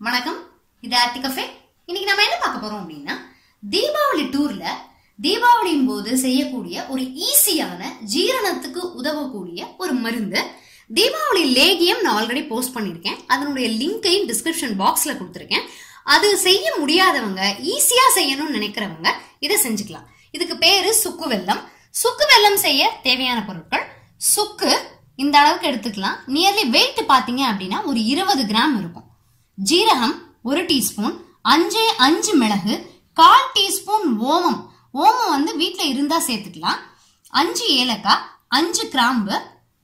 வணக்கம் இது ஆர்த்தி கஃபே இன்னைக்கு நம்ம என்ன பார்க்க போறோம் அப்படின்னா தீபாவளி டூர்ல தீபாவளியின் போது செய்யக்கூடிய ஒரு ஈஸியான ஜீரணத்துக்கு உதவக்கூடிய ஒரு மருந்து தீபாவளி லேகியம் நான் ஆல்ரெடி போஸ்ட் பண்ணியிருக்கேன் அதனுடைய லிங்கையும் டிஸ்கிரிப்ஷன் பாக்ஸ்ல கொடுத்துருக்கேன் அது செய்ய முடியாதவங்க ஈஸியா செய்யணும்னு நினைக்கிறவங்க இதை செஞ்சுக்கலாம் இதுக்கு பேரு சுக்கு வெல்லம் சுக்கு வெல்லம் செய்ய தேவையான பொருட்கள் சுக்கு இந்த அளவுக்கு எடுத்துக்கலாம் நியர்லி வெயிட் பாத்தீங்க அப்படின்னா ஒரு இருபது கிராம் இருக்கும் ஜீரகம் ஒரு டீஸ்பூன் அஞ்சே அஞ்சு மிளகு கால் டீஸ்பூன் ஓமம் ஓமம் வந்து வீட்டில் இருந்தா சேர்த்துக்கலாம் அஞ்சு ஏலக்காய் அஞ்சு கிராம்பு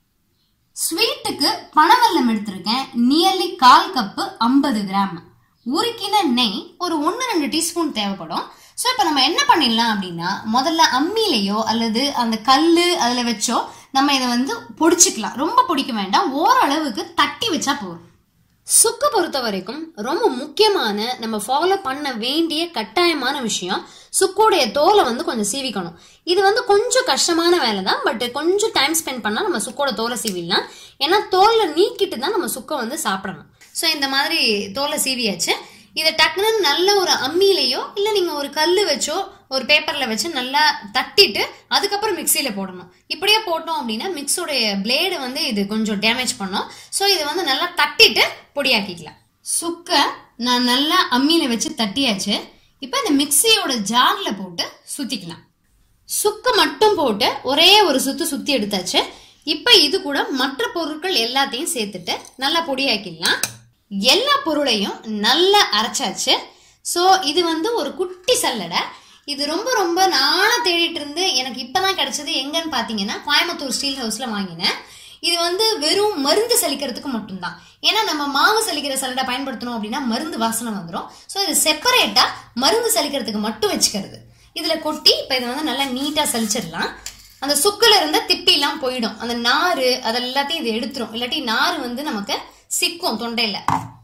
ஸ்வீட்டுக்கு பனவெல்லம் எடுத்திருக்கேன் நியர்லி கால் கப்பு ஐம்பது கிராம் உருக்கின நெய் ஒரு ஒன்று ரெண்டு டீஸ்பூன் தேவைப்படும் ஸோ இப்போ நம்ம என்ன பண்ணிடலாம் அப்படின்னா முதல்ல அம்மியிலையோ அல்லது அந்த கல் அதில் வச்சோ நம்ம இதை வந்து பொடிச்சுக்கலாம் ரொம்ப பொடிக்க வேண்டாம் ஓரளவுக்கு தட்டி வச்சா போதும் சுக்கு பொறுத்த வரைக்கும் ரொம்ப முக்கியமான நம்ம ஃபாலோ பண்ண வேண்டிய கட்டாயமான விஷயம் சுக்கோடைய தோலை வந்து கொஞ்சம் சீவிக்கணும் இது வந்து கொஞ்சம் கஷ்டமான வேலை தான் பட் கொஞ்சம் டைம் ஸ்பெண்ட் பண்ணா நம்ம சுக்கோட தோலை சீவிடலாம் ஏன்னா தோலை நீக்கிட்டு தான் நம்ம சுக்கை வந்து சாப்பிடணும் ஸோ இந்த மாதிரி தோலை சீவியாச்சு இதை டக்குன்னு நல்ல ஒரு அம்மியிலையோ இல்லை நீங்கள் ஒரு கல் வச்சோ ஒரு பேப்பரில் வச்சு நல்லா தட்டிட்டு அதுக்கப்புறம் மிக்சியில் போடணும் இப்படியே போட்டோம் அப்படின்னா மிக்ஸோடைய பிளேடு வந்து இது கொஞ்சம் டேமேஜ் பண்ணும் ஸோ இதை வந்து நல்லா தட்டிட்டு பொடியாக்கிக்கலாம் சுக்கை நான் நல்லா அம்மியில் வச்சு தட்டியாச்சு இப்போ இந்த மிக்சியோட ஜாரில் போட்டு சுற்றிக்கலாம் சுக்கு மட்டும் போட்டு ஒரே ஒரு சுத்து சுத்தி எடுத்தாச்சு இப்போ இது கூட மற்ற பொருட்கள் எல்லாத்தையும் சேர்த்துட்டு நல்லா பொடியாக்கிடலாம் எல்லா பொருளையும் நல்லா அரைச்சாச்சு ஸோ இது வந்து ஒரு குட்டி சல்லடை இது ரொம்ப ரொம்ப நாளாக தேடிட்டு இருந்து எனக்கு இப்பதான் கிடைச்சது எங்கன்னு பார்த்தீங்கன்னா கோயம்புத்தூர் ஸ்டீல் ஹவுஸ்ல வாங்கினேன் இது வந்து வெறும் மருந்து சலிக்கிறதுக்கு மட்டும்தான் ஏன்னா நம்ம மாவு சலிக்கிற சல்லடை பயன்படுத்தணும் அப்படின்னா மருந்து வாசனை வந்துடும் ஸோ இது செப்பரேட்டா மருந்து சலிக்கிறதுக்கு மட்டும் வச்சுக்கிறது இதுல கொட்டி இப்போ இதை வந்து நல்லா நீட்டா சலிச்சிடலாம் அந்த சுக்குல இருந்த திப்பிலாம் போயிடும் அந்த நாறு அதெல்லாத்தையும் இது எடுத்துரும் இல்லாட்டி நாறு வந்து நமக்கு சிக்கும் தொண்டையில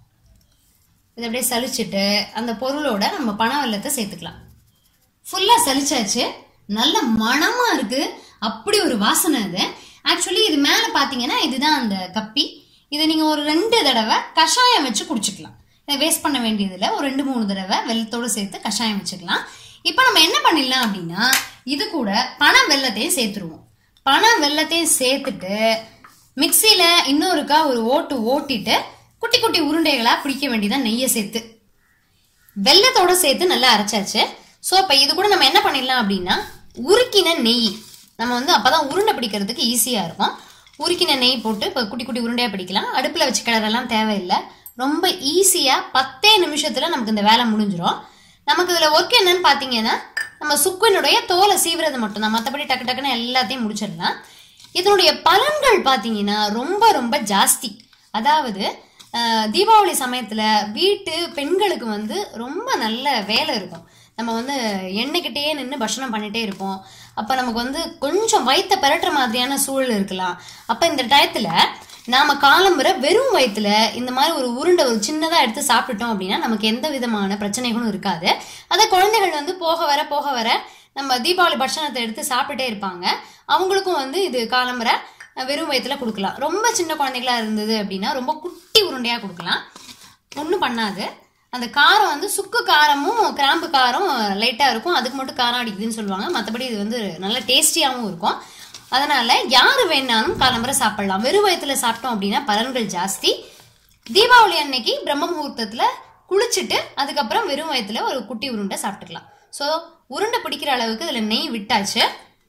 இதை அப்படியே சலிச்சுட்டு அந்த பொருளோட நம்ம பனை வெல்லத்தை சேர்த்துக்கலாம் ஃபுல்லா சலிச்சாச்சு நல்ல மணமா இருக்கு அப்படி ஒரு வாசனை அது ஆக்சுவலி இது மேல பாத்தீங்கன்னா இதுதான் அந்த கப்பி இதை நீங்க ஒரு ரெண்டு தடவை கஷாயம் வச்சு குடிச்சுக்கலாம் இதை வேஸ்ட் பண்ண வேண்டியதில்லை ஒரு ரெண்டு மூணு தடவை வெள்ளத்தோடு சேர்த்து கஷாயம் வச்சுக்கலாம் இப்போ நம்ம என்ன பண்ணிடலாம் அப்படின்னா இது கூட பனை வெல்லத்தையும் சேர்த்துருவோம் பனை வெல்லத்தையும் சேர்த்துட்டு மிக்சியில இன்னொருக்கா ஒரு ஓட்டு ஓட்டிட்டு குட்டி குட்டி உருண்டைகளா பிடிக்க வேண்டியதான் நெய்யை சேர்த்து வெள்ளத்தோட சேர்த்து நல்லா அரைச்சாச்சு ஸோ இப்போ இது கூட நம்ம என்ன பண்ணிடலாம் அப்படின்னா உருக்கின நெய் நம்ம வந்து அப்பதான் உருண்டை பிடிக்கிறதுக்கு ஈஸியாக இருக்கும் உருக்கின நெய் போட்டு இப்போ குட்டி குட்டி உருண்டையாக பிடிக்கலாம் அடுப்பில் வச்சு கிளறெல்லாம் தேவையில்லை ரொம்ப ஈஸியாக பத்தே நிமிஷத்தில் நமக்கு இந்த வேலை முடிஞ்சிடும் நமக்கு இதில் ஒர்க் என்னன்னு பார்த்தீங்கன்னா நம்ம சுக்குனுடைய தோலை சீவுறது மட்டும்தான் மற்றபடி டக்கு டக்குன்னு எல்லாத்தையும் முடிச்சிடலாம் இதனுடைய பலன்கள் பார்த்தீங்கன்னா ரொம்ப ரொம்ப ஜாஸ்தி அதாவது அஹ், தீபாவளி சமயத்தில் வீட்டு பெண்களுக்கு வந்து ரொம்ப நல்ல வேலை இருக்கும் நம்ம வந்து எண்ணெய்கிட்டயே நின்று பட்சணம் பண்ணிட்டே இருப்போம் அப்போ நமக்கு வந்து கொஞ்சம் வயிற்ற பெரட்டுற மாதிரியான சூழல் இருக்கலாம் அப்போ இந்த டயத்தில் நாம காலம்புற வெறும் வயிற்றுல இந்த மாதிரி ஒரு உருண்டை ஒரு சின்னதாக எடுத்து சாப்பிட்டுட்டோம் அப்படின்னா நமக்கு எந்த விதமான பிரச்சனைகளும் இருக்காது அதை குழந்தைகள் வந்து போக வர போக வர நம்ம தீபாவளி பட்சணத்தை எடுத்து சாப்பிட்டுட்டே இருப்பாங்க அவங்களுக்கும் வந்து இது காலம்புற வெறும் வயிற்றுல கொடுக்கலாம் ரொம்ப சின்ன குழந்தைகளா இருந்தது அப்படின்னா ரொம்ப குட்டி உருண்டையாக கொடுக்கலாம் ஒன்றும் பண்ணாது அந்த காரம் வந்து சுக்கு காரமும் கிராம்பு காரம் லைட்டாக இருக்கும் அதுக்கு மட்டும் காரம் அடிக்குதுன்னு சொல்லுவாங்க மற்றபடி இது வந்து நல்ல டேஸ்டியாகவும் இருக்கும் அதனால யார் வேணாலும் காலம்பரை சாப்பிடலாம் வெறும் வயிற்றுல சாப்பிட்டோம் அப்படின்னா பலன்கள் ஜாஸ்தி தீபாவளி அன்னைக்கு பிரம்ம முகூர்த்தத்தில் குளிச்சுட்டு அதுக்கப்புறம் வெறும் வயிற்றுல ஒரு குட்டி உருண்டை சாப்பிட்டுக்கலாம் ஸோ உருண்டை பிடிக்கிற அளவுக்கு இதில் நெய் விட்டாச்சு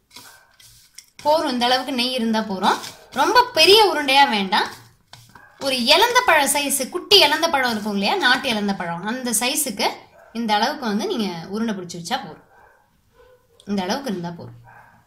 போரும் இந்த அளவுக்கு நெய் இருந்தால் போகிறோம் ரொம்ப பெரிய உருண்டையாக வேண்டாம் ஒரு இலந்த பழ சைஸ் குட்டி இலந்த பழம் இருக்கும் இல்லையா நாட்டு இலந்த பழம் அந்த சைஸுக்கு இந்த அளவுக்கு வந்து நீங்க உருண்டை பிடிச்சி வச்சா போதும் இந்த அளவுக்கு இருந்தா போதும்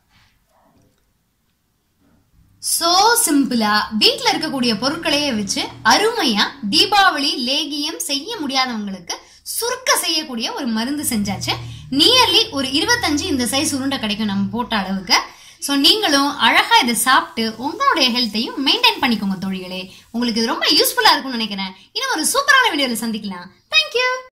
சோ சிம்பிளா வீட்ல இருக்கக்கூடிய பொருட்களையே வச்சு அருமையா தீபாவளி லேகியம் செய்ய முடியாதவங்களுக்கு சுருக்க செய்யக்கூடிய ஒரு மருந்து செஞ்சாச்சு நியர்லி ஒரு இருபத்தஞ்சு இந்த சைஸ் உருண்டை கிடைக்கும் நம்ம போட்ட அளவுக்கு ஸோ நீங்களும் அழகா இதை சாப்பிட்டு உங்களுடைய ஹெல்த்தையும் மெயின்டைன் பண்ணிக்கோங்க தோழிகளே உங்களுக்கு இது ரொம்ப யூஸ்ஃபுல்லா இருக்கும்னு நினைக்கிறேன் இன்னும் ஒரு சூப்பரான வீடியோல சந்திக்கலாம் தேங்க்யூ